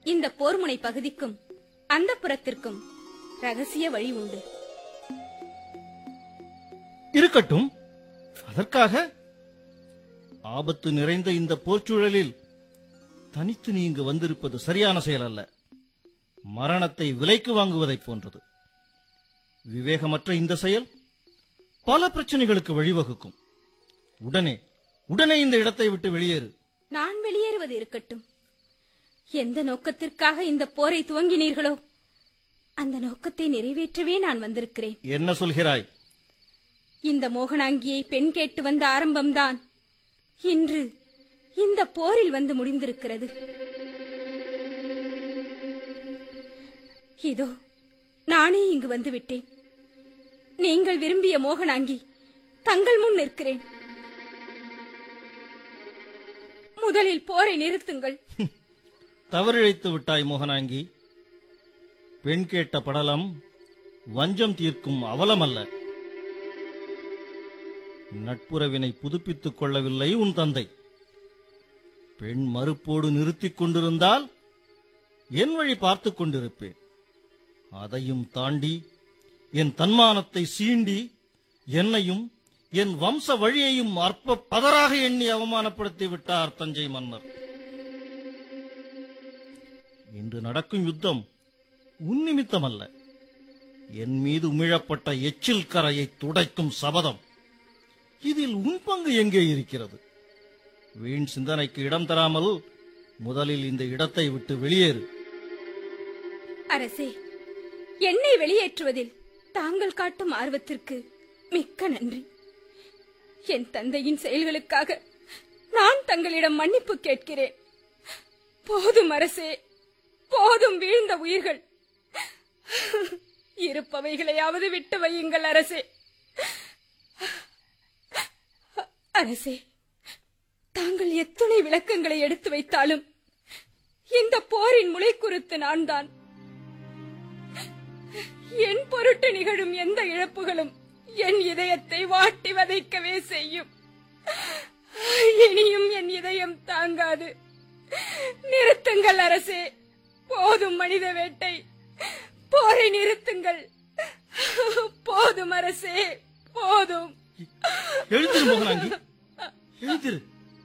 இந்த போர்முனை பகுதிக்கும் அந்த புறத்திற்கும் ரகசிய வழி உண்டு இருக்கட்டும் அதற்காக ஆபத்து நிறைந்த இந்த போர்ச்சூழலில் தனித்து நீ இங்கு வந்திருப்பது சரியான செயல் அல்ல மரணத்தை விலைக்கு வாங்குவதைப் போன்றது விவேகமற்ற இந்த செயல் பல பிரச்சனைகளுக்கு வழிவகுக்கும் உடனே உடனே இந்த இடத்தை விட்டு வெளியேறு நான் வெளியேறுவது இருக்கட்டும் எந்த நோக்கத்திற்காக இந்த போரை துவங்கினீர்களோ அந்த நோக்கத்தை நிறைவேற்றவே நான் வந்திருக்கிறேன் என்ன சொல்கிறாய் இந்த மோகனாங்கியை பெண் கேட்டு வந்த ஆரம்பம்தான் இன்று இந்த போரில் வந்து முடிந்திருக்கிறது இதோ நானே இங்கு வந்து விட்டேன் நீங்கள் விரும்பிய மோகனாங்கி தங்கள் முன் நிற்கிறேன் முதலில் போரை நிறுத்துங்கள் தவறிழைத்து விட்டாய் மோகனாங்கி பெண் கேட்ட படலம் வஞ்சம் தீர்க்கும் அவலமல்ல நட்புறவினை புதுப்பித்துக் கொள்ளவில்லை உன் தந்தை பெண் மறுப்போடு நிறுத்திக் கொண்டிருந்தால் என் வழி பார்த்துக் கொண்டிருப்பேன் அதையும் தாண்டி என் தன்மானத்தை சீண்டி என்னையும் என் வம்ச வழியையும் அற்ப பதராக எண்ணி அவமானப்படுத்தி விட்டார் தஞ்சை மன்னர் இன்று நடக்கும் யுத்தம் உன் நிமித்தமல்ல என் மீது உமிழப்பட்ட எச்சில் கரையை துடைக்கும் சபதம் இதில் உன் பங்கு எங்கே இருக்கிறது வீண் சிந்தனைக்கு இடம் தராமல் முதலில் இந்த இடத்தை விட்டு வெளியேறு அரசே என்னை வெளியேற்றுவதில் தாங்கள் காட்டும் ஆர்வத்திற்கு மிக்க நன்றி என் தந்தையின் செயல்களுக்காக நான் தங்களிடம் மன்னிப்பு கேட்கிறேன் போதும் அரசே போதும் வீழ்ந்த உயிர்கள் இருப்பவைகளையாவது விட்டு வையுங்கள் அரசே அரசே தாங்கள் எத்துணை விளக்கங்களை எடுத்து வைத்தாலும் இந்த போரின் முளை குறித்து நான் தான் என் பொருட்டு நிகழும் எந்த இழப்புகளும் என் இதயத்தை வாட்டி வதைக்கவே செய்யும் இனியும் என் இதயம் தாங்காது நிறுத்துங்கள் அரசே போதும் மனித வேட்டை போரை நிறுத்துங்கள் போதும் அரசே போதும் எழுந்திரு மோகனாங்கி எழுந்திரு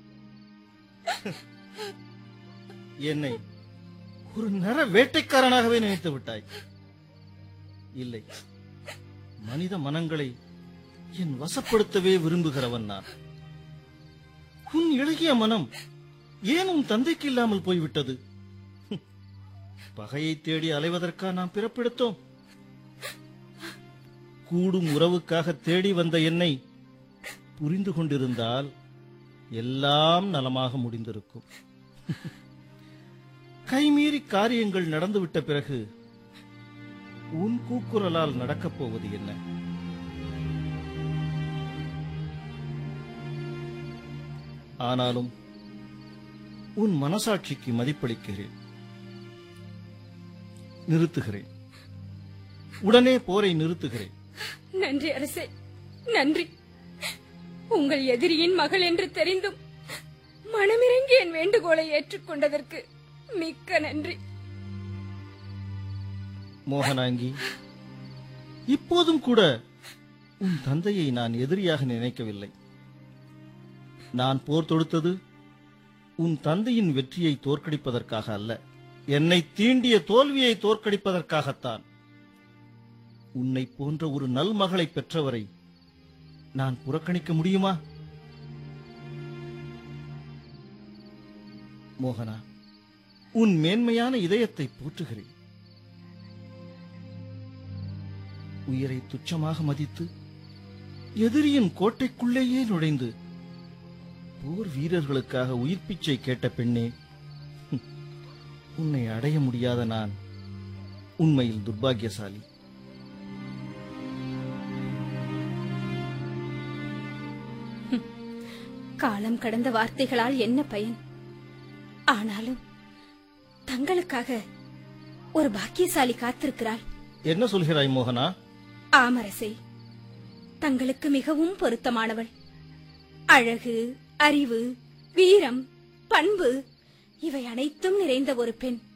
என்னை ஒரு நர வேட்டைக்காரனாகவே நினைத்து விட்டாய் இல்லை மனித மனங்களை என் வசப்படுத்தவே விரும்புகிறவன் நான் உன் இளகிய மனம் ஏன் உன் தந்தைக்கு இல்லாமல் போய்விட்டது ஹம், பகையை தேடி அலைவதற்கா நாம் பிறப்பெடுத்தோம் கூடும் உறவுக்காக தேடி வந்த என்னை புரிந்து கொண்டிருந்தால் எல்லாம் நலமாக முடிந்திருக்கும் கைமீறி காரியங்கள் நடந்துவிட்ட பிறகு உன் கூக்குரலால் நடக்கப் போவது என்ன ஆனாலும் உன் மனசாட்சிக்கு மதிப்பளிக்கிறேன் நிறுத்துகிறேன் உடனே போரை நிறுத்துகிறேன் நன்றி அரசே நன்றி உங்கள் எதிரியின் மகள் என்று தெரிந்தும் மனமிறங்கி என் வேண்டுகோளை ஏற்றுக்கொண்டதற்கு மிக்க நன்றி மோகனாங்கி இப்போதும் கூட உன் தந்தையை நான் எதிரியாக நினைக்கவில்லை நான் போர் தொடுத்தது உன் தந்தையின் வெற்றியை தோற்கடிப்பதற்காக அல்ல என்னை தீண்டிய தோல்வியை தோற்கடிப்பதற்காகத்தான் உன்னை போன்ற ஒரு நல் மகளை பெற்றவரை நான் புறக்கணிக்க முடியுமா மோகனா உன் மேன்மையான இதயத்தை போற்றுகிறேன் உயிரை துச்சமாக மதித்து எதிரியின் கோட்டைக்குள்ளேயே நுழைந்து போர் வீரர்களுக்காக உயிர் பிச்சை கேட்ட பெண்ணே ஹம், உன்னை அடைய முடியாத நான் உண்மையில் துர்பாக்கியசாலி காலம் கடந்த வார்த்தைகளால் என்ன பயன் ஆனாலும் தங்களுக்காக ஒரு பாக்கியசாலி காத்திருக்கிறாள் என்ன சொல்கிறாய் மோகனா ஆமரசே தங்களுக்கு மிகவும் பொருத்தமானவள் அழகு அறிவு வீரம் பண்பு இவை அனைத்தும் நிறைந்த ஒரு பெண்